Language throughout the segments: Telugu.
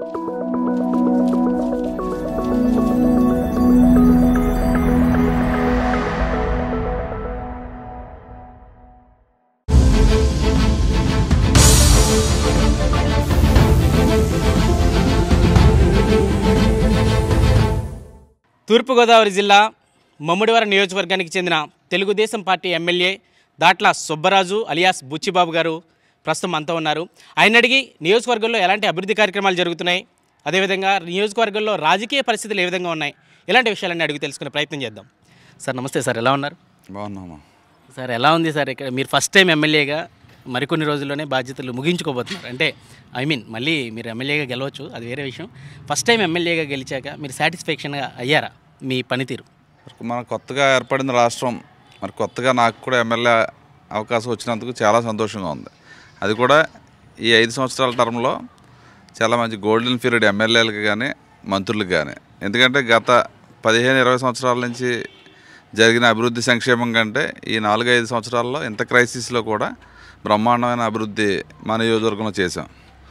తూర్పుగోదావరి జిల్లా మమ్ముడివరం నియోజకవర్గానికి చెందిన Telugu Desam party MLA Datla Subbaraju alias Buchibabu గారు ప్రస్తుతం అంతా ఉన్నారు ఆయన అడిగి నియోజకవర్గంలో ఎలాంటి అభివృద్ధి కార్యక్రమాలు జరుగుతున్నాయి అదేవిధంగా నియోజకవర్గంలో రాజకీయ పరిస్థితులు ఏ విధంగా ఉన్నాయి ఇలాంటి విషయాలన్నీ అడిగి తెలుసుకునే ప్రయత్నం చేద్దాం సార్ నమస్తే సార్ ఎలా ఉన్నారు బాగున్నామా సార్ ఎలా ఉంది సార్ ఇక్కడ మీరు ఫస్ట్ టైం ఎమ్మెల్యేగా మరికొన్ని రోజుల్లోనే బాధ్యతలు ముగించుకోబోతున్నారు అంటే ఐ మీన్ మళ్ళీ మీరు ఎమ్మెల్యేగా గెలవచ్చు అది వేరే విషయం ఫస్ట్ టైం ఎమ్మెల్యేగా గెలిచాక మీరు సాటిస్ఫాక్షన్గా అయ్యారా మీ పనితీరు మన కొత్తగా ఏర్పడిన రాష్ట్రం మరి కొత్తగా నాకు కూడా ఎమ్మెల్యే అవకాశం వచ్చినందుకు చాలా సంతోషంగా ఉంది అది కూడా ఈ ఐదు సంవత్సరాల టర్మ్లో చాలా మంచి గోల్డెన్ పీరియడ్ ఎమ్మెల్యేలకు కానీ మంత్రులకు కానీ ఎందుకంటే గత పదిహేను ఇరవై సంవత్సరాల నుంచి జరిగిన అభివృద్ధి సంక్షేమం కంటే ఈ నాలుగు ఐదు సంవత్సరాల్లో ఇంత క్రైసిస్లో కూడా బ్రహ్మాండమైన అభివృద్ధి మన నియోజకవర్గంలో చేశాం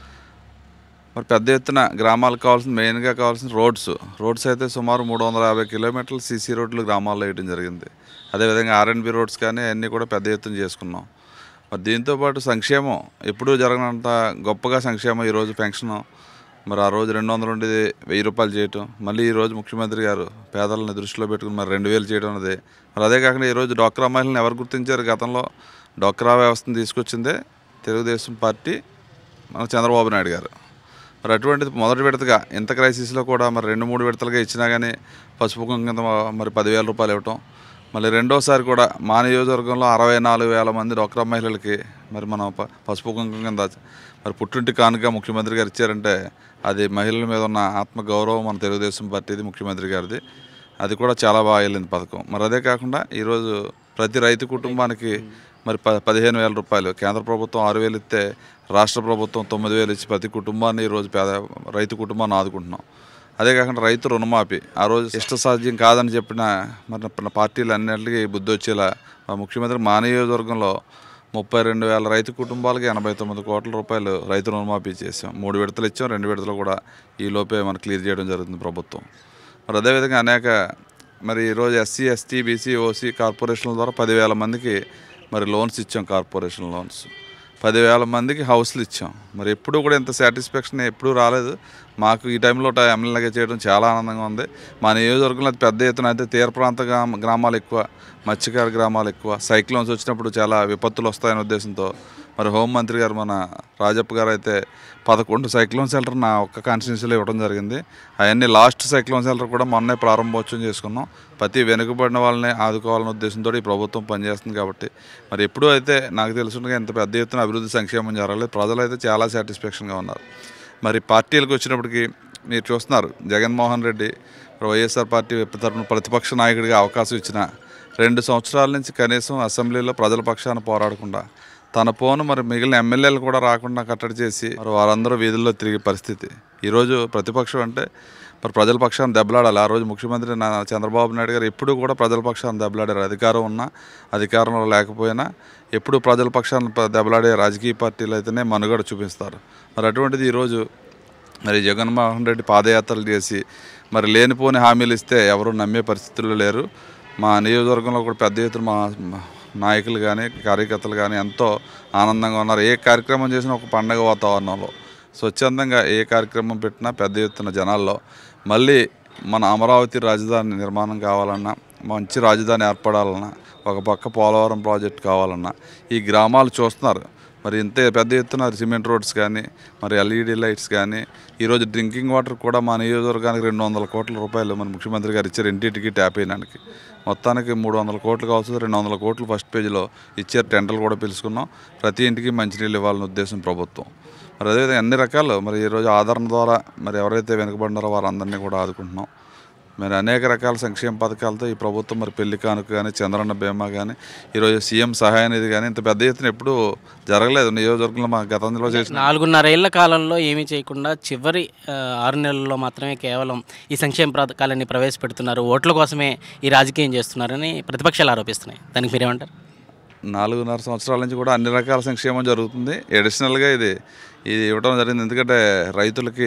మరి పెద్ద ఎత్తున గ్రామాలకు కావాల్సిన మెయిన్గా కావాల్సిన రోడ్స్ రోడ్స్ అయితే సుమారు మూడు వందల యాభై కిలోమీటర్లు సీసీ రోడ్లు గ్రామాల్లో వేయడం జరిగింది అదేవిధంగా ఆర్ఎండ్బి రోడ్స్ కానీ అన్నీ కూడా పెద్ద ఎత్తున చేసుకున్నాం మరి దీంతోపాటు సంక్షేమం ఎప్పుడూ జరగనంత గొప్పగా సంక్షేమం ఈరోజు పెన్షన్ మరి ఆ రోజు రెండు వందలు ఉండేది వెయ్యి రూపాయలు చేయటం మళ్ళీ ఈ రోజు ముఖ్యమంత్రి గారు పేదలను దృష్టిలో పెట్టుకుని మరి రెండు వేలు చేయడం అనేది మరి అదే కాకుండా ఈరోజు డోక్రా మహిళలను ఎవరు గుర్తించారు గతంలో డోక్రా వ్యవస్థను తీసుకొచ్చిందే తెలుగుదేశం పార్టీ మన చంద్రబాబు నాయుడు గారు మరి అటువంటిది మొదటి విడతగా ఇంత క్రైసిస్లో కూడా మరి రెండు మూడు విడతలుగా ఇచ్చినా కానీ పసుపు కుంకుమ మరి పదివేల రూపాయలు ఇవ్వటం మళ్ళీ రెండోసారి కూడా మా నియోజకవర్గంలో అరవై నాలుగు వేల మంది డోక్రా మహిళలకి మరి మనం ప- పసుపు కుంకుమ కింద మరి పుట్టింటి కానుక ముఖ్యమంత్రి గారు ఇచ్చారంటే అది మహిళల మీద ఉన్న ఆత్మ గౌరవం మన తెలుగుదేశం పార్టీది ముఖ్యమంత్రి గారిది అది కూడా చాలా బాగా వెళ్ళింది పథకం మరి అదే కాకుండా ఈరోజు ప్రతి రైతు కుటుంబానికి మరి ప పదిహేను వేల రూపాయలు కేంద్ర ప్రభుత్వం ఆరు వేలు ఇస్తే రాష్ట్ర ప్రభుత్వం తొమ్మిది వేలు ఇచ్చి ప్రతి కుటుంబాన్ని ఈరోజు పేద రైతు కుటుంబాన్ని ఆదుకుంటున్నాం అదే కాకుండా రైతు రుణమాఫీ ఆ రోజు ఇష్టసాధ్యం కాదని చెప్పిన మరి మన పార్టీలు అన్నింటికి బుద్ధి వచ్చేలా మా ముఖ్యమంత్రి మా నియోజకవర్గంలో ముప్పై రెండు వేల రైతు కుటుంబాలకి ఎనభై తొమ్మిది కోట్ల రూపాయలు రైతు రుణమాఫీ చేసాం మూడు విడతలు ఇచ్చాం రెండు విడతలు కూడా ఈ లోపే మనం క్లియర్ చేయడం జరుగుతుంది ప్రభుత్వం మరి అదేవిధంగా అనేక మరి ఈరోజు ఎస్సీ ఎస్టీ బీసీ ఓసీ కార్పొరేషన్ల ద్వారా పదివేల మందికి మరి లోన్స్ ఇచ్చాం కార్పొరేషన్ లోన్స్ పదివేల మందికి హౌస్లు ఇచ్చాం మరి ఎప్పుడూ కూడా ఇంత సాటిస్ఫాక్షన్ ఎప్పుడూ రాలేదు మాకు ఈ టైంలో ట- ఎమ్మెల్యేగా చేయడం చాలా ఆనందంగా ఉంది మా నియోజకవర్గంలో అది పెద్ద ఎత్తున అయితే తీర ప్రాంత గ్రామ గ్రామాలు ఎక్కువ మత్స్యకార గ్రామాలు ఎక్కువ సైక్లోన్స్ వచ్చినప్పుడు చాలా విపత్తులు వస్తాయనే ఉద్దేశంతో మరి హోంమంత్రి గారు మన రాజప్ప గారు అయితే పదకొండు సైక్లోన్ షెల్టర్ నా ఒక్క కాన్స్టిట్యూన్సీలో ఇవ్వడం జరిగింది అవన్నీ లాస్ట్ సైక్లోన్ షెల్టర్ కూడా మొన్నే ప్రారంభోత్సవం చేసుకున్నాం ప్రతి వెనుకబడిన వాళ్ళని ఆదుకోవాలనే ఉద్దేశంతో ఈ ప్రభుత్వం పనిచేస్తుంది కాబట్టి మరి ఎప్పుడూ అయితే నాకు తెలుసుండగా ఇంత పెద్ద ఎత్తున అభివృద్ధి సంక్షేమం జరగలేదు ప్రజలు అయితే చాలా సాటిస్ఫాక్షన్గా ఉన్నారు మరి పార్టీలకు వచ్చినప్పటికీ మీరు చూస్తున్నారు జగన్మోహన్ రెడ్డి వైఎస్ఆర్ పార్టీ తరఫున ప్రతిపక్ష నాయకుడిగా అవకాశం ఇచ్చిన రెండు సంవత్సరాల నుంచి కనీసం అసెంబ్లీలో ప్రజల పక్షాన పోరాడకుండా తన పోను మరి మిగిలిన ఎమ్మెల్యేలు కూడా రాకుండా కట్టడి చేసి మరి వారందరూ వీధుల్లో తిరిగే పరిస్థితి ఈరోజు ప్రతిపక్షం అంటే మరి ప్రజల పక్షాన్ని దెబ్బలాడాలి ఆ రోజు ముఖ్యమంత్రి నా చంద్రబాబు నాయుడు గారు ఎప్పుడూ కూడా ప్రజల పక్షాన్ని దెబ్బలాడారు అధికారం ఉన్నా అధికారంలో లేకపోయినా ఎప్పుడు ప్రజల పక్షాన్ని ప- దెబ్బలాడే రాజకీయ పార్టీలు అయితేనే మనుగడ చూపిస్తారు మరి అటువంటిది ఈరోజు మరి జగన్మోహన్ రెడ్డి పాదయాత్రలు చేసి మరి లేనిపోని హామీలు ఇస్తే ఎవరు నమ్మే పరిస్థితుల్లో లేరు మా నియోజకవర్గంలో కూడా పెద్ద ఎత్తున మా మా నాయకులు కానీ కార్యకర్తలు కానీ ఎంతో ఆనందంగా ఉన్నారు ఏ కార్యక్రమం చేసినా ఒక పండగ వాతావరణంలో స్వచ్ఛందంగా ఏ కార్యక్రమం పెట్టినా పెద్ద ఎత్తున జనాల్లో మళ్ళీ మన అమరావతి రాజధాని నిర్మాణం కావాలన్నా మంచి రాజధాని ఏర్పడాలన్నా ఒక పక్క పోలవరం ప్రాజెక్ట్ కావాలన్నా ఈ గ్రామాలు చూస్తున్నారు మరి ఇంత పెద్ద ఎత్తున సిమెంట్ రోడ్స్ కానీ మరి ఎల్ఈడి లైట్స్ కానీ ఈరోజు డ్రింకింగ్ వాటర్ కూడా మా నియోజకవర్గానికి రెండు వందల కోట్ల రూపాయలు మన ముఖ్యమంత్రి గారు ఇచ్చారు ఇంటింటికి ట్యాప్ వేయడానికి మొత్తానికి మూడు వందల కోట్లు కావాల్సి రెండు వందల కోట్లు ఫస్ట్ పేజీలో ఇచ్చారు టెండర్లు కూడా పిలుచుకున్నాం ప్రతి ఇంటికి మంచినీళ్ళు ఇవ్వాలనే ఉద్దేశం ప్రభుత్వం మరి అదేవిధంగా అన్ని రకాలు మరి ఈరోజు ఆదరణ ద్వారా మరి ఎవరైతే వెనుకబడినారో వారందరినీ కూడా ఆదుకుంటున్నాం మరి అనేక రకాల సంక్షేమ పథకాలతో ఈ ప్రభుత్వం మరి పెళ్లి కానుక కానీ చంద్రన్న బీమా కానీ ఈరోజు సీఎం సహాయ నిధి కానీ ఇంత పెద్ద ఎత్తున ఎప్పుడు జరగలేదు నియోజకవర్గంలో మా గతంలో చేసిన నాలుగున్నర ఏళ్ల కాలంలో ఏమీ చేయకుండా చివరి ఆ, ఆరు నెలల్లో మాత్రమే కేవలం ఈ సంక్షేమ పథకాలన్నీ ప్రవేశపెడుతున్నారు ఓట్ల కోసమే ఈ రాజకీయం చేస్తున్నారని ప్రతిపక్షాలు ఆరోపిస్తున్నాయి దానికి మీరేమంటారు నాలుగున్నర సంవత్సరాల నుంచి కూడా అన్ని రకాల సంక్షేమం జరుగుతుంది ఎడిషనల్గా ఇది ఇది ఇవ్వడం జరిగింది ఎందుకంటే రైతులకి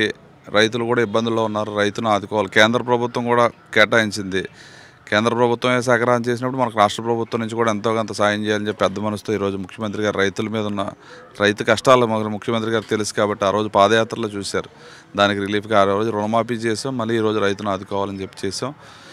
రైతులు కూడా ఇబ్బందుల్లో ఉన్నారు రైతును ఆదుకోవాలి కేంద్ర ప్రభుత్వం కూడా కేటాయించింది కేంద్ర ప్రభుత్వమే సహకారం చేసినప్పుడు మనకు రాష్ట్ర ప్రభుత్వం నుంచి కూడా ఎంతో కొంత సాయం చేయాలని చెప్పి పెద్ద మనసుతో ఈరోజు ముఖ్యమంత్రి గారు రైతుల మీద ఉన్న రైతు కష్టాలు మనకు ముఖ్యమంత్రి గారు తెలుసు కాబట్టి ఆ రోజు పాదయాత్రలో చూశారు దానికి రిలీఫ్గా ఆ రోజు రుణమాఫీ చేసాం మళ్ళీ ఈరోజు రైతును ఆదుకోవాలని చెప్పి చేసాం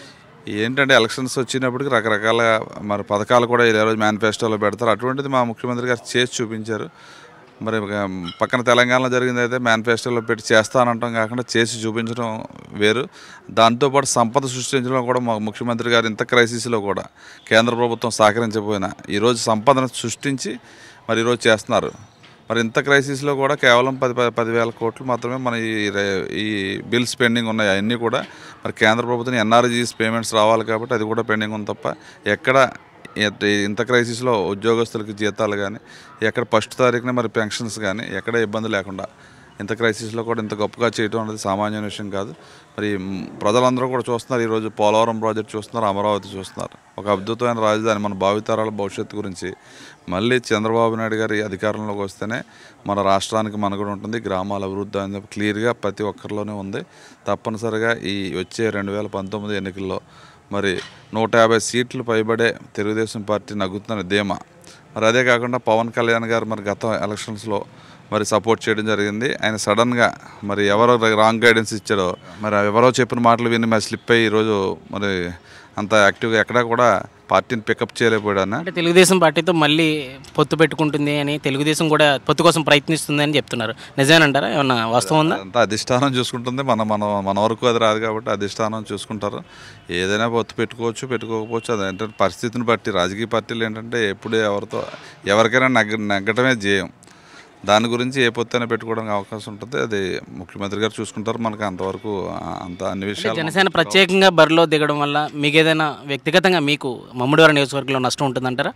ఏంటంటే ఎలక్షన్స్ వచ్చినప్పటికి రకరకాల మరి పథకాలు కూడా ఈ రోజు మేనిఫెస్టోలో పెడతారు అటువంటిది మా ముఖ్యమంత్రి గారు చేసి చూపించారు మరి ఒక పక్కన తెలంగాణలో జరిగింది అయితే మేనిఫెస్టోలో పెట్టి చేస్తానంటాం కాకుండా చేసి చూపించడం వేరు దాంతోపాటు సంపద సృష్టించడం కూడా మా ముఖ్యమంత్రి గారు ఇంత క్రైసిస్లో కూడా కేంద్ర ప్రభుత్వం సహకరించకపోయినా ఈరోజు సంపదను సృష్టించి మరి ఈరోజు చేస్తున్నారు మరి ఇంత క్రైసిస్లో కూడా కేవలం పది పది పదివేల కోట్లు మాత్రమే మన ఈ రే- ఈ బిల్స్ పెండింగ్ ఉన్నాయి అవన్నీ కూడా మరి కేంద్ర ప్రభుత్వం ఎన్ఆర్జీస్ పేమెంట్స్ రావాలి కాబట్టి అది కూడా పెండింగ్ ఉంది తప్ప ఎక్కడ ఎట్- ఇంత క్రైసిస్లో ఉద్యోగస్తులకి జీతాలు కానీ ఎక్కడ ఫస్ట్ తారీఖున మరి పెన్షన్స్ కానీ ఎక్కడ ఇబ్బంది లేకుండా ఇంత క్రైసిస్లో కూడా ఇంత గొప్పగా చేయడం అనేది సామాన్య విషయం కాదు మరి మ్, ప్రజలందరూ కూడా చూస్తున్నారు ఈరోజు పోలవరం ప్రాజెక్ట్ చూస్తున్నారు అమరావతి చూస్తున్నారు ఒక అద్భుతమైన రాజధాని మన భావితరాల భవిష్యత్తు గురించి మళ్ళీ చంద్రబాబు నాయుడు గారి అధికారంలోకి వస్తేనే మన రాష్ట్రానికి మనుగడ ఉంటుంది గ్రామాల అభివృద్ధి అని చెప్పి క్లియర్గా ప్రతి ఒక్కరిలోనే ఉంది తప్పనిసరిగా ఈ వచ్చే రెండు వేల పంతొమ్మిది ఎన్నికల్లో మరి నూట యాభై సీట్లు పైబడే తెలుగుదేశం పార్టీ నగ్గుతున్న ధీమా మరి అదే కాకుండా పవన్ కళ్యాణ్ గారు మరి గత ఎలక్షన్స్లో మరి సపోర్ట్ చేయడం జరిగింది ఆయన సడన్గా మరి ఎవరో రాంగ్ గైడెన్స్ ఇచ్చారో మరి ఎవరో చెప్పిన మాటలు విని మరి స్లిప్ అయ్యి ఈరోజు మరి అంత యాక్టివ్గా ఎక్కడా కూడా పార్టీని పికప్ చేయలేకపోయాడన్న అంటే తెలుగుదేశం పార్టీతో మళ్ళీ పొత్తు పెట్టుకుంటుంది అని తెలుగుదేశం కూడా పొత్తు కోసం ప్రయత్నిస్తుంది అని చెప్తున్నారు నిజమేనంటారా ఏమన్నా వాస్తవం ఉందా అంతా అధిష్టానం చూసుకుంటుంది మన మన మన వరకు అది రాదు కాబట్టి అధిష్టానం చూసుకుంటారు ఏదైనా పొత్తు పెట్టుకోవచ్చు పెట్టుకోకపోవచ్చు అది ఏంటంటే పరిస్థితిని బట్టి రాజకీయ పార్టీలు ఏంటంటే ఎప్పుడు ఎవరితో ఎవరికైనా నగ్గ నగ్గటమే జేయం దాని గురించి ఏ పొత్తైనా పెట్టుకోవడానికి అవకాశం ఉంటుంది అది ముఖ్యమంత్రి గారు చూసుకుంటారు మనకు అంతవరకు ఆ, అంత అన్ని విషయాలు జనసేన ప్రత్యేకంగా బరిలో దిగడం వల్ల మీకు ఏదైనా వ్యక్తిగతంగా మీకు మమ్ముడివారి నియోజకవర్గంలో నష్టం ఉంటుందంటారా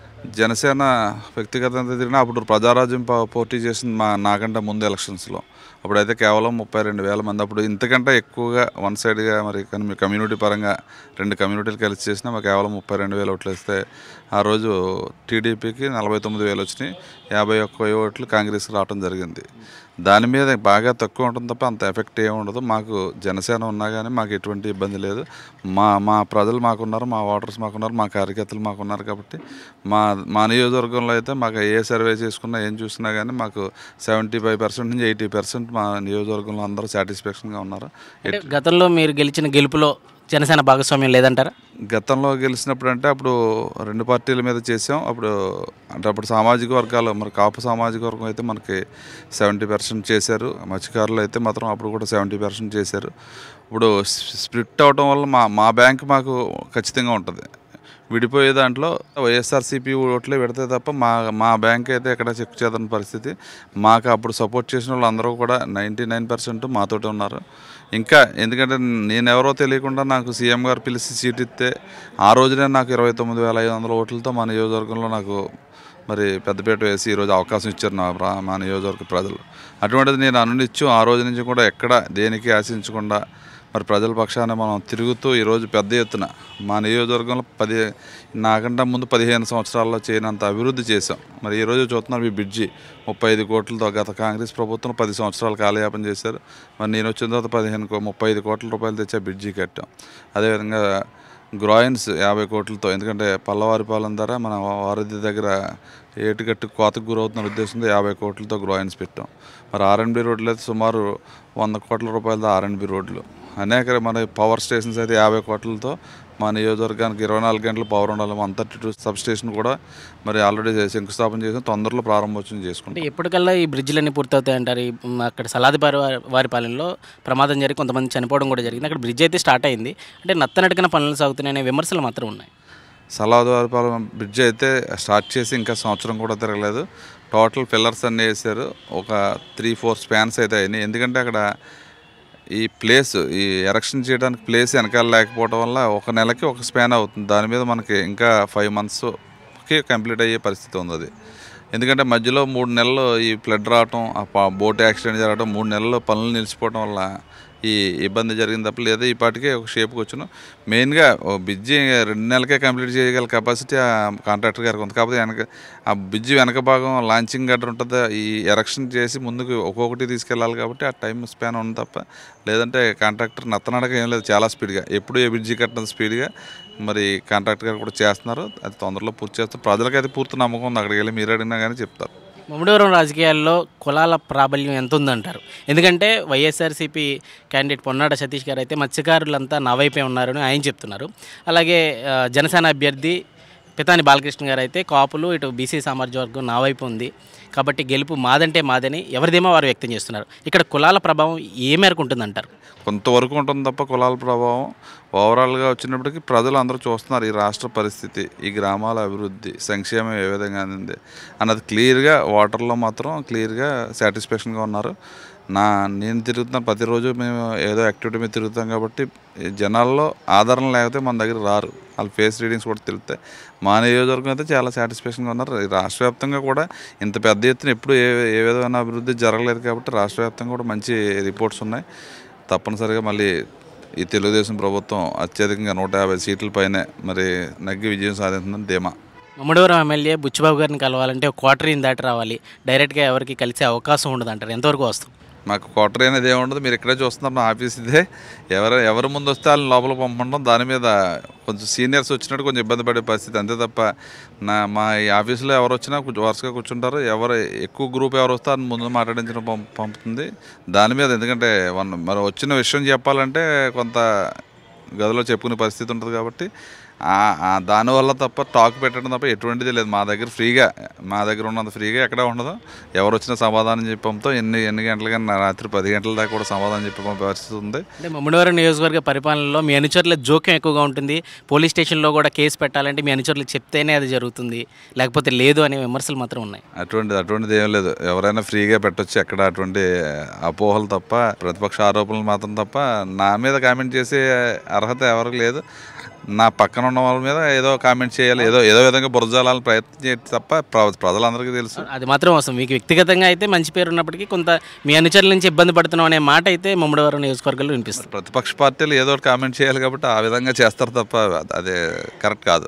జనసేన వ్యక్తిగతంగా తిరిగినా అప్పుడు ప్రజారాజ్యం పా- పోటీ చేసింది మా నాకంటే ముందు ఎలక్షన్స్లో అప్పుడైతే కేవలం ముప్పై రెండు వేల మంది అప్పుడు ఇంతకంటే ఎక్కువగా వన్ సైడ్గా మరి కమ్యూ- కమ్యూనిటీ పరంగా రెండు కమ్యూనిటీలు కలిసి చేసినా మాకు కేవలం ముప్పై రెండు వేలు ఓట్లు వేస్తే ఆ రోజు టీడీపీకి నలభై తొమ్మిది వేలు వచ్చినాయి యాభై ఒక్క ఓట్లు కాంగ్రెస్కి రావడం జరిగింది దాని మీద బాగా తక్కువ ఉంటుంది తప్ప అంత ఎఫెక్ట్ ఏమి ఉండదు మాకు జనసేన ఉన్నా కానీ మాకు ఎటువంటి ఇబ్బంది లేదు మా మా ప్రజలు మాకున్నారు మా ఓటర్స్ మాకున్నారు మా కార్యకర్తలు మాకున్నారు కాబట్టి మా మా నియోజకవర్గంలో అయితే మాకు ఏ సర్వే చేసుకున్నా ఏం చూసినా కానీ మాకు సెవెంటీ ఫైవ్ పర్సెంట్ నుంచి ఎయిటీ పర్సెంట్ మా నియోజకవర్గంలో అందరూ సాటిస్ఫాక్షన్గా ఉన్నారు అంటే గతంలో మీరు గెలిచిన గెలుపులో జనసేన భాగస్వామ్యం లేదంటారా గతంలో గెలిచినప్పుడు అంటే అప్పుడు రెండు పార్టీల మీద చేసాం అప్పుడు అంటే అప్పుడు సామాజిక వర్గాలు మరి కాపు సామాజిక వర్గం అయితే మనకి సెవెంటీ పర్సెంట్ చేశారు మత్స్యకారులు అయితే మాత్రం అప్పుడు కూడా సెవెంటీ పర్సెంట్ చేశారు ఇప్పుడు స్ప్లిట్ అవడం వల్ల మా మా బ్యాంక్ మాకు ఖచ్చితంగా ఉంటుంది విడిపోయే దాంట్లో వైఎస్ఆర్సీపీ ఓట్లే పెడితే తప్ప మా మా బ్యాంక్ అయితే ఎక్కడ చెక్ చేద్దని పరిస్థితి మాకు అప్పుడు సపోర్ట్ చేసిన వాళ్ళు అందరూ కూడా నైంటీ నైన్ పర్సెంట్ మాతోటే ఉన్నారు ఇంకా ఎందుకంటే నేను ఎవరో తెలియకుండా నాకు సీఎం గారు పిలిచి సీట్ ఇస్తే ఆ రోజునే నాకు ఇరవై తొమ్మిది వేల ఐదు వందల ఓట్లతో మా నియోజకవర్గంలో నాకు మరి పెద్దపేట వేసి ఈరోజు అవకాశం ఇచ్చారు నా ప్రా- మా నియోజకవర్గ ప్రజలు అటువంటిది నేను అనునిత్యం ఆ రోజు నుంచి కూడా ఎక్కడ దేనికి ఆశించకుండా మరి ప్రజల పక్షాన మనం తిరుగుతూ ఈరోజు పెద్ద ఎత్తున మా నియోజకవర్గంలో పది నాకంటే ముందు పదిహేను సంవత్సరాల్లో చేయనంత అభివృద్ధి చేశాం మరి ఈరోజు చూస్తున్నారు ఈ బ్రిడ్జి ముప్పై ఐదు కోట్లతో గత కాంగ్రెస్ ప్రభుత్వం పది సంవత్సరాలు కాలయాపన చేశారు మరి నేను వచ్చిన తర్వాత పదిహేను కో- ముప్పై ఐదు కోట్ల రూపాయలు తెచ్చి ఆ బ్రిడ్జి కట్టాం అదేవిధంగా గ్రాయిన్స్ యాభై కోట్లతో ఎందుకంటే పల్లవారిపాలెం ధర మన వారధి దగ్గర ఏటుగట్టు కోతకు గురవుతున్న ఉద్దేశంతో యాభై కోట్లతో గ్రాయిన్స్ పెట్టాం మరి ఆర్ఎన్బి రోడ్లు అయితే సుమారు వంద కోట్ల రూపాయలతో ఆర్ఎన్బి రోడ్లు అనేక మన పవర్ స్టేషన్స్ అయితే యాభై కోట్లతో మా నియోజకవర్గానికి ఇరవై నాలుగు గంటలు పవర్ ఉండాలి one thirty two substation కూడా మరి ఆల్రెడీ శంకుస్థాపన చేసి తొందరలో ప్రారంభోత్సవం చేసుకుంటాం అంటే ఎప్పటికల్లా ఈ బ్రిడ్జ్లన్నీ పూర్తవుతాయి అంటారు ఈ మ్, అక్కడ సలాదిపారి వారి పాలెంలో ప్రమాదం జరిగి కొంతమంది చనిపోవడం కూడా జరిగింది అక్కడ బ్రిడ్జ్ అయితే స్టార్ట్ అయింది అంటే నత్తనటికన పనులు సాగుతున్నాయనే విమర్శలు మాత్రం ఉన్నాయి సలాద్వారపాలెం బ్రిడ్జ్ అయితే స్టార్ట్ చేసి ఇంకా సంవత్సరం కూడా తిరగలేదు టోటల్ పిల్లర్స్ అన్నీ వేసారు ఒక త్రీ ఫోర్ స్పాన్స్ అయితే అయినాయి ఎందుకంటే అక్కడ ఈ ప్లేస్ ఈ ఎరక్షన్ చేయడానికి ప్లేస్ వెనకాల లేకపోవడం వల్ల ఒక నెలకి ఒక స్పాన్ అవుతుంది దాని మీద మనకి ఇంకా ఫైవ్ మంత్స్కి కంప్లీట్ అయ్యే పరిస్థితి ఉంది అది ఎందుకంటే మధ్యలో మూడు నెలలు ఈ ఫ్లడ్ రావటం ఆ పా- బోట్ యాక్సిడెంట్ జరగడం మూడు నెలలు పనులు నిలిచిపోవడం వల్ల ఈ ఇబ్బంది జరిగింది తప్ప లేదా ఈ పాటికే ఒక షేప్కి వచ్చాను మెయిన్గా ఓ బ్రిడ్జి రెండు నెలలకే కంప్లీట్ చేయగల కెపాసిటీ ఆ కాంట్రాక్టర్ గారికి ఉంది కాకపోతే వెనక ఆ బ్రిడ్జి వెనక భాగం లాంచింగ్ గట్ర ఉంటుంది ఈ ఎరక్షన్ చేసి ముందుకు ఒక్కొక్కటి తీసుకెళ్ళాలి కాబట్టి ఆ టైం స్పాన్ ఉంది తప్ప లేదంటే కాంట్రాక్టర్ నత్తనడక ఏం లేదు చాలా స్పీడ్గా ఎప్పుడు ఏ బ్రిడ్జి కట్టిన స్పీడ్గా మరి కాంట్రాక్టర్ గారు కూడా చేస్తున్నారు అది తొందరలో పూర్తి చేస్తారు ప్రజలకైతే పూర్తి నమ్మకం ఉంది అక్కడికి వెళ్ళి మీరు అడిగినా కానీ చెప్తారు ముమ్మడివరం రాజకీయాల్లో కులాల ప్రాబల్యం ఎంత ఉందంటారు ఎందుకంటే వైఎస్ఆర్సీపీ క్యాండిడేట్ పొన్నాడ సతీష్ గారు అయితే మత్స్యకారులంతా నా వైపే ఉన్నారని ఆయన చెప్తున్నారు అలాగే ఆ, జనసేన అభ్యర్థి పితాని బాలకృష్ణ గారు అయితే కాపులు ఇటు బీసీ సామాజిక వర్గం నా వైపు ఉంది కాబట్టి గెలుపు మాదంటే మాదని ఎవరిదేమో వారు వ్యక్తం చేస్తున్నారు ఇక్కడ కులాల ప్రభావం ఏ మేరకు ఉంటుందంటారు కొంతవరకు ఉంటుంది తప్ప కులాల ప్రభావం ఓవరాల్గా వచ్చినప్పటికీ ప్రజలు అందరూ చూస్తున్నారు ఈ రాష్ట్ర పరిస్థితి ఈ గ్రామాల అభివృద్ధి సంక్షేమం ఏ విధంగా అందింది అన్నది క్లియర్గా వాటర్లో మాత్రం క్లియర్గా సాటిస్ఫాక్షన్గా ఉన్నారు నా నేను తిరుగుతున్నాను ప్రతిరోజు మేము ఏదో యాక్టివిటీ మీద తిరుగుతాం కాబట్టి ఈ జనాల్లో ఆదరణ లేకపోతే మన దగ్గర రారు వాళ్ళ ఫేస్ రీడింగ్స్ కూడా తెలుస్తాయి మా నియోజకవర్గం అయితే చాలా సాటిస్ఫాక్షన్గా ఉన్నారు ఈ రాష్ట్ర వ్యాప్తంగా కూడా ఇంత పెద్ద ఎత్తున ఎప్పుడు ఏ ఏ విధమైన అభివృద్ధి జరగలేదు కాబట్టి రాష్ట్ర వ్యాప్తంగా కూడా మంచి రిపోర్ట్స్ ఉన్నాయి తప్పనిసరిగా మళ్ళీ ఈ తెలుగుదేశం ప్రభుత్వం అత్యధికంగా నూట యాభై సీట్ల పైనే మరి నగ్గి విజయం సాధించిందని ధీమా ముమ్మడివరం ఎమ్మెల్యే బుచ్చిబాబు గారిని కలవాలంటే ఒక క్వార్టరీని దాటి రావాలి డైరెక్ట్గా ఎవరికి కలిసే అవకాశం ఉండదు అంటారు ఎంతవరకు వస్తాం మాకు క్వార్టర్ అనేది ఏముండదు మీరు ఇక్కడే చూస్తున్నారు నా ఆఫీస్ ఇదే ఎవరు ఎవరు ముందు వస్తే వాళ్ళని లోపల పంపడం దాని మీద కొంచెం సీనియర్స్ వచ్చినట్టు కొంచెం ఇబ్బంది పడే పరిస్థితి అంతే తప్ప నా మా ఈ ఆఫీస్లో ఎవరు వచ్చినా కొంచెం వరుసగా కూర్చుంటారు ఎవరు ఎక్కువ గ్రూప్ ఎవరు వస్తే వాళ్ళని ముందు మాట్లాడించడం పంప్ పంపుతుంది దాని మీద ఎందుకంటే వన్ మరి వచ్చిన విషయం చెప్పాలంటే కొంత గదిలో చెప్పుకునే పరిస్థితి ఉంటుంది కాబట్టి ఆ- ఆ దానివల్ల తప్ప టాక్ పెట్టడం తప్ప ఎటువంటిది లేదు మా దగ్గర ఫ్రీగా మా దగ్గర ఉన్నంత ఫ్రీగా ఎక్కడ ఉండదు ఎవరు వచ్చినా సమాధానం చెప్పడంతో ఎన్ని ఎన్ని గంటలకన్నా రాత్రి పది గంటల దాకా కూడా సమాధానం చెప్పే పరిస్థితి ఉంది అంటే ముమ్మడివరం నియోజకవర్గ పరిపాలనలో మీ అనుచరుల జోక్యం ఎక్కువగా ఉంటుంది పోలీస్ స్టేషన్లో కూడా కేసు పెట్టాలంటే మీ అనుచరులకు చెప్తేనే అది జరుగుతుంది లేకపోతే లేదు అనే విమర్శలు మాత్రం ఉన్నాయి అటువంటిది అటువంటిది ఏం లేదు ఎవరైనా ఫ్రీగా పెట్టొచ్చు ఎక్కడ అటువంటి అపోహలు తప్ప ప్రతిపక్ష ఆరోపణలు మాత్రం తప్ప నా మీద కామెంట్ చేసే అర్హత ఎవరికి లేదు నా పక్కన ఉన్న వాళ్ళ మీద ఏదో కామెంట్ చేయాలి ఏదో ఏదో విధంగా బురజాలని ప్రయత్నం చేయడం తప్ప ప్ర- ప్రజలందరికీ తెలుసు అది మాత్రం అవసరం మీకు వ్యక్తిగతంగా అయితే మంచి పేరు ఉన్నప్పటికీ కొంత మీ అనుచరుల నుంచి ఇబ్బంది పడుతున్నాం అనే మాట అయితే ముమ్మడివరం నియోజకవర్గంలో వినిపిస్తుంది ప్రతిపక్ష పార్టీలు ఏదో ఒకటి కామెంట్ చేయాలి కాబట్టి ఆ విధంగా చేస్తారు తప్ప అదే కరెక్ట్ కాదు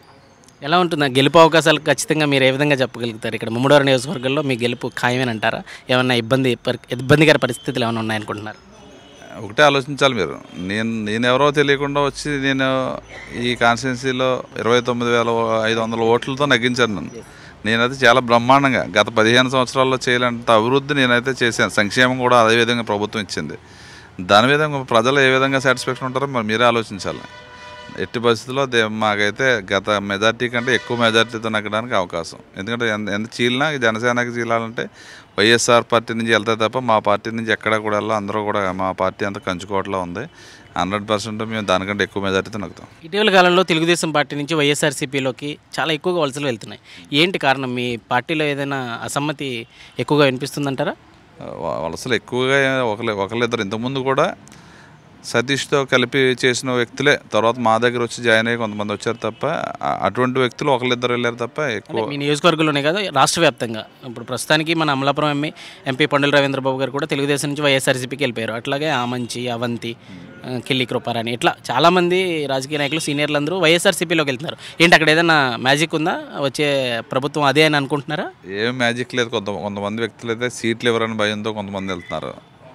ఎలా ఉంటుంది గెలుపు అవకాశాలు ఖచ్చితంగా మీరు ఏ విధంగా చెప్పగలుగుతారు ఇక్కడ ముమ్మడివరం నియోజకవర్గంలో మీ గెలుపు ఖాయమని అంటారా ఏమన్నా ఇబ్బంది పరి- ఇబ్బందికర పరిస్థితులు ఏమైనా ఉన్నాయనుకుంటున్నారు ఒకటే ఆలోచించాలి మీరు నేను నేను ఎవరో తెలియకుండా వచ్చి నేను ఈ కాన్స్టిట్యున్సీలో ఇరవై తొమ్మిది వేల ఐదు వందల ఓట్లతో నగ్గించాను నన్ను నేనైతే చాలా బ్రహ్మాండంగా గత పదిహేను సంవత్సరాల్లో చేయలేంత అభివృద్ధి నేనైతే చేశాను సంక్షేమం కూడా అదే విధంగా ప్రభుత్వం ఇచ్చింది దాని విధంగా ప్రజలు ఏ విధంగా సాటిస్ఫాక్షన్ ఉంటారో మరి మీరే ఆలోచించాలి ఎట్టి పరిస్థితుల్లో దే మాకైతే గత మెజార్టీ కంటే ఎక్కువ మెజార్టీతో నగ్గడానికి అవకాశం ఎందుకంటే ఎంత ఎంత చీలినా జనసేనకి చీలాలంటే వైఎస్ఆర్ పార్టీ నుంచి వెళ్తే తప్ప మా పార్టీ నుంచి ఎక్కడ కూడా వెళ్ళా అందరూ కూడా మా పార్టీ అంతా కంచుకోవట్లో ఉంది హండ్రెడ్ పర్సెంట్ మేము దానికంటే ఎక్కువ మెజార్టీతో నగ్గుతాం ఇటీవల కాలంలో తెలుగుదేశం పార్టీ నుంచి వైఎస్ఆర్సీపీలోకి చాలా ఎక్కువగా వలసలు వెళ్తున్నాయి ఏంటి కారణం మీ పార్టీలో ఏదైనా అసమ్మతి ఎక్కువగా వినిపిస్తుందంటారా వ- వలసలు ఎక్కువగా ఒకరి ఒకరిద్దరు ఇంతకుముందు కూడా సతీష్తో కలిపి చేసిన వ్యక్తులే తర్వాత మా దగ్గర వచ్చి జాయిన్ అయ్యి కొంతమంది వచ్చారు తప్ప ఆ- అటువంటి వ్యక్తులు ఒకరిద్దరు వెళ్ళారు తప్ప ఎక్కువ మీ నియోజకవర్గంలోనే కాదు రాష్ట్ర వ్యాప్తంగా ఇప్పుడు ప్రస్తుతానికి మన అమలాపురం ఎంపీ ఎంపీ పండుల రవీంద్రబాబు గారు కూడా తెలుగుదేశం నుంచి వైఎస్ఆర్సీపీకి వెళ్ళిపోయారు అట్లాగే ఆమంచి అవంతి ఆ, కిల్లి కృపారాణి ఇట్లా చాలామంది రాజకీయ నాయకులు సీనియర్లు అందరూ వైఎస్ఆర్సీపీలోకి వెళ్తున్నారు ఏంటి అక్కడ ఏదైనా మ్యాజిక్ ఉందా వచ్చే ప్రభుత్వం అదే అని అనుకుంటున్నారా ఏం మ్యాజిక్ లేదు కొంత కొంతమంది వ్యక్తులు అయితే సీట్లు ఎవరని భయంతో కొంతమంది వెళ్తున్నారు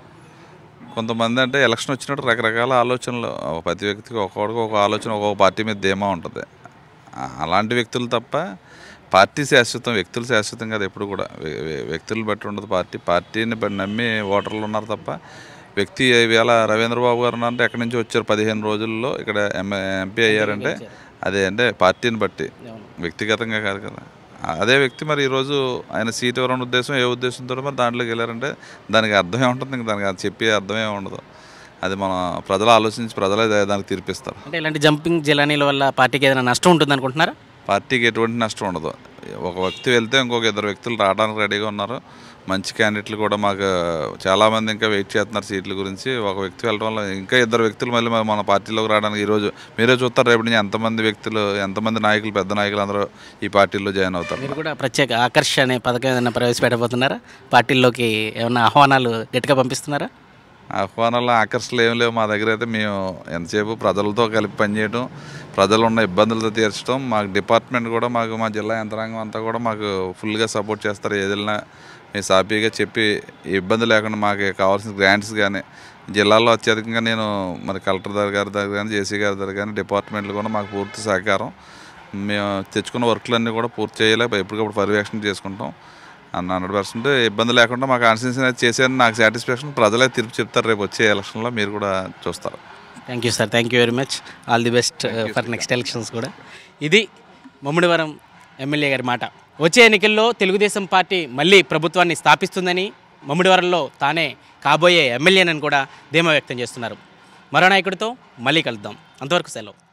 కొంతమంది అంటే ఎలక్షన్ వచ్చినట్టు రకరకాల ఆలోచనలు ప్రతి వ్యక్తికి ఒక్కొక్కడికి ఒక ఆలోచన ఒక్కొక్క పార్టీ మీద ధీమా ఉంటుంది ఆ- అలాంటి వ్యక్తులు తప్ప పార్టీ శాశ్వతం వ్యక్తులు శాశ్వతం కాదు ఎప్పుడు కూడా వ్య- వ్య- వ్యక్తులు బట్టి ఉండదు పార్టీ పార్టీని బట్టి నమ్మి ఓటర్లు ఉన్నారు తప్ప వ్యక్తి ఈవేళ రవీంద్రబాబు గారు అంటే ఎక్కడి నుంచి వచ్చారు పదిహేను రోజుల్లో ఇక్కడ ఎం- ఎంపీ అయ్యారంటే అదే అంటే పార్టీని బట్టి వ్యక్తిగతంగా కాదు కదా అదే వ్యక్తి మరి ఈరోజు ఆయన సీట్ ఎవరైనా ఉద్దేశం ఏ ఉద్దేశంతో మరి దాంట్లోకి వెళ్ళారంటే దానికి అర్థమే ఉంటుంది ఇంక దానికి అది చెప్పే అర్థమే ఉండదు అది మన ప్రజలు ఆలోచించి ప్రజలే దా- దానికి తీర్పిస్తారు అంటే ఇలాంటి జంపింగ్ జిలానీల వల్ల పార్టీకి ఏదైనా నష్టం ఉంటుంది అనుకుంటున్నారా పార్టీకి ఎటువంటి నష్టం ఉండదు ఒక వ్యక్తి వెళ్తే ఇంకొక ఇద్దరు వ్యక్తులు రావడానికి రెడీగా ఉన్నారు మంచి క్యాండిడేట్లు కూడా మాకు చాలామంది ఇంకా వెయిట్ చేస్తున్నారు సీట్ల గురించి ఒక వ్యక్తి వెళ్ళడం వల్ల ఇంకా ఇద్దరు వ్యక్తులు మళ్ళీ మన- మన పార్టీలోకి రావడానికి ఈరోజు మీరే చూస్తారు రేపు నుంచి ఎంతమంది వ్యక్తులు ఎంతమంది నాయకులు పెద్ద నాయకులు అందరూ ఈ పార్టీలో జాయిన్ అవుతారు మీరు కూడా ప్రత్యేక ఆకర్ష అనే పథకం ఏదైనా ప్రవేశపెట్టబోతున్నారా పార్టీల్లోకి ఏమైనా ఆహ్వానాలు గట్టిగా పంపిస్తున్నారా ఆహ్వానాలు ఆకర్షణలు ఏం లేవు మా దగ్గర అయితే మేము ఎంతసేపు ప్రజలతో కలిపి పనిచేయడం ప్రజలు ఉన్న ఇబ్బందులతో తీర్చడం మాకు డిపార్ట్మెంట్ కూడా మాకు మా జిల్లా యంత్రాంగం అంతా కూడా మాకు ఫుల్గా సపోర్ట్ చేస్తారు ఏదైనా మేము సాఫీగా చెప్పి ఇబ్బంది లేకుండా మాకు కావాల్సిన గ్రాంట్స్ కానీ జిల్లాలో అత్యధికంగా నేను మరి కలెక్టర్ దగ్గర గారి దగ్గర కానీ జేసీ గారి దగ్గర కానీ డిపార్ట్మెంట్లు కూడా మాకు పూర్తి సహకారం మేము తెచ్చుకున్న వర్క్లన్నీ కూడా పూర్తి చేయాలి ఎప్పటికప్పుడు పర్యవేక్షణ చేసుకుంటాం అన్న హండ్రెడ్ పర్సెంట్ ఇబ్బంది లేకుండా మాకు కాన్స్టిట్యూన్సీ అయితే చేశారని నాకు సాటిస్ఫాక్షన్ ప్రజలే తీర్పు చెప్తారు రేపు వచ్చే ఎలక్షన్లో మీరు కూడా చూస్తారు thank you sir thank you very much all the best for next elections కూడా ఇది ముమ్మిడివరం ఎమ్మెల్యే గారి మాట వచ్చే ఎన్నికల్లో తెలుగుదేశం పార్టీ మళ్ళీ ప్రభుత్వాన్ని స్థాపిస్తుందని ముమ్మిడివరంలో తానే కాబోయే ఎమ్మెల్యేనని కూడా ధీమా వ్యక్తం చేస్తున్నారు మరో నాయకుడితో మళ్ళీ కలుద్దాం అంతవరకు సెలవు